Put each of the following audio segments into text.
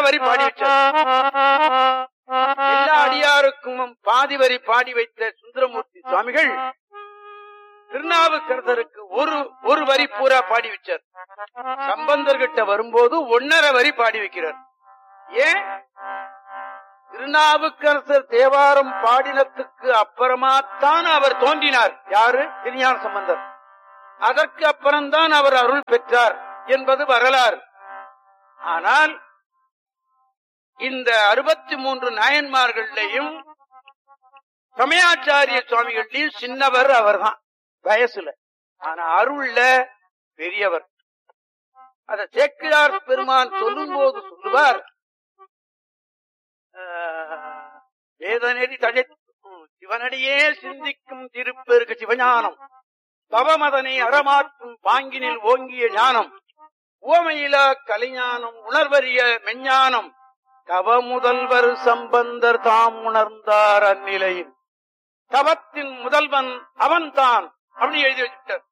வரி பாடி வச்சார் எல்லா அடியாருக்கும் பாதி வரி பாடி வைத்த சுந்தரமூர்த்தி சுவாமிகள் திருநாவுக்கரசருக்கு ஒரு ஒரு வரி பூரா பாடி வச்சார் சம்பந்தர்கிட்ட வரும்போது ஒன்னரை வரி பாடி வைக்கிறார் ஏன் திருநாவுக்கரசர் தேவாரம் பாடினத்துக்கு அப்புறமாத்தான் அவர் தோன்றினார் யாரு திருஞான சம்பந்தர் அதற்கு அப்புறம்தான் அவர் அருள் பெற்றார் என்பது வரலாறு ஆனால் இந்த அறுபத்தி மூன்று நாயன்மார்களையும் சமயாச்சாரிய சுவாமிகள்லையும் சின்னவர் அவர்தான் வயசுல ஆனா அருள்ல பெரியவர் அத சேக்கிழார் பெருமான் சொல்லும் போது சொல்லுவார் ஆஹ், வேதநெறி தழைக்கும் சிவனடியே சிந்திக்கும் திருப்பெருக்கு சிவஞானம் தவமதனை அறமாற்றும் பாங்கினில் ஓங்கிய ஞானம் உவமையிலா கலைஞானம் உணர்வறிய மெஞ்ஞானம் தவ முதல்வர் சம்பந்தர் தாம் உணர்ந்தார் அந்நிலையில் தவத்தின் முதல்வன் அவன்தான் அப்படின்னு எழுதி வச்சுட்டார்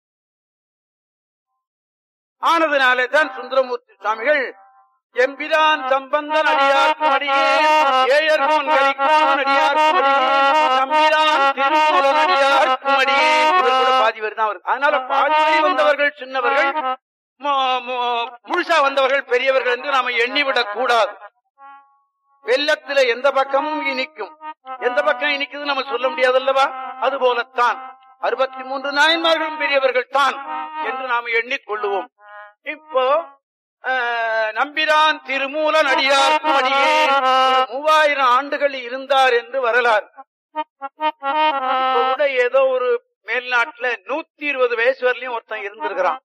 ஆனதுனாலே தான் சுந்தரமூர்த்தி சுவாமிகள் எம்பிரான் சம்பந்தன் அடியார்க்கும் அடியே ஏழர்கோன் கலிக்கும் அடியார்க்கும் அடியே நம்பிரான் திருமூலன் அடியார்க்கும் அடியே இவர் கூட பாதி வரி தான் வருது அதனால பாதி வரி வந்தவர்கள் சின்னவர்கள் மு- மு- முழுசா வந்தவர்கள் பெரியவர்கள் என்று நாம எண்ணிவிடக் கூடாது வெள்ளத்துல எந்த பக்கமும் இனிக்கும் எந்த பக்கம் இனிக்குது நம்ம சொல்ல முடியாது அல்லவா அது போலத்தான் அறுபத்தி மூன்று நாயன்மார்களும் பெரியவர்கள் தான் என்று நாம் எண்ணிக்கொள்ளுவோம் இப்போ ஆஹ், நம்பிரான் திருமூலன் அடியார்க்கும் அடியே மூவாயிரம் ஆண்டுகள் இருந்தார் என்று வரலாறு இப்ப கூட ஏதோ ஒரு மேல்நாட்டுல நூத்தி இருபது வயசு வரலையும் ஒருத்தன் இருந்திருக்கிறான்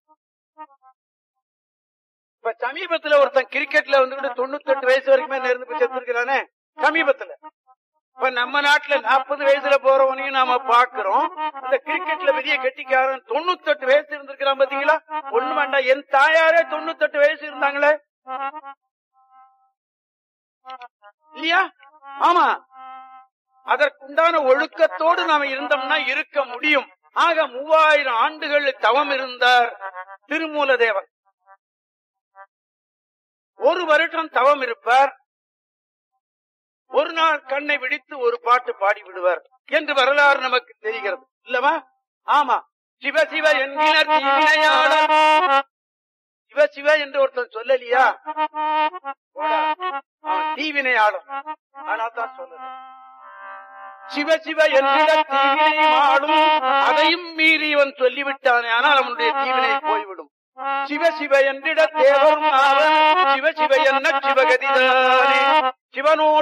இப்ப சமீபத்துல ஒருத்தன் கிரிக்கெட்ல வந்துட்டு தொண்ணூத்தி எட்டு வயசு வரைக்குமே இருந்து போய் செத்துருக்கிறானே சமீபத்துல இப்ப நம்ம நாட்டுல நாற்பது வயசுல போறவனையும் நாம பாக்குறோம் இந்த கிரிக்கெட்ல பெரிய கெட்டிக்காரன் தொண்ணூத்தி எட்டு வயசு இருந்திருக்கிறான் பாத்தீங்களா ஒண்ணு வேண்டாம் என் தாயாரே தொண்ணூத்தி எட்டு வயசு இருந்தாங்களே இல்லையா ஆமா அதற்குண்டான ஒழுக்கத்தோடு நாம இருந்தோம்னா இருக்க முடியும் ஆக மூவாயிரம் ஆண்டுகள் தவம் இருந்தார் திருமூல தேவன் ஒரு வருடம் தவம் இருப்பார் ஒரு நாள் கண்ணை விழித்து ஒரு பாட்டு பாடி விடுவார் என்று வரலாறு நமக்கு தெரிகிறது இல்லவா ஆமா சிவ சிவ என்கிற தீவினையாளர் சிவ சிவ என்று ஒருத்தன் சொல்லலையா போடா. அவன் தீவினையாளர் ஆனா தான் சொல்லல சிவ சிவ என்கிற தீவினை மாடும் அதையும் மீறி இவன் சொல்லிவிட்டானே ஆனால் அவனுடைய தீவினை போய்விடும் சிவ சிவ என்றிட தேவரும் அவன் சிவ சிவ என்ன சிவகதிதானே சிவனோடு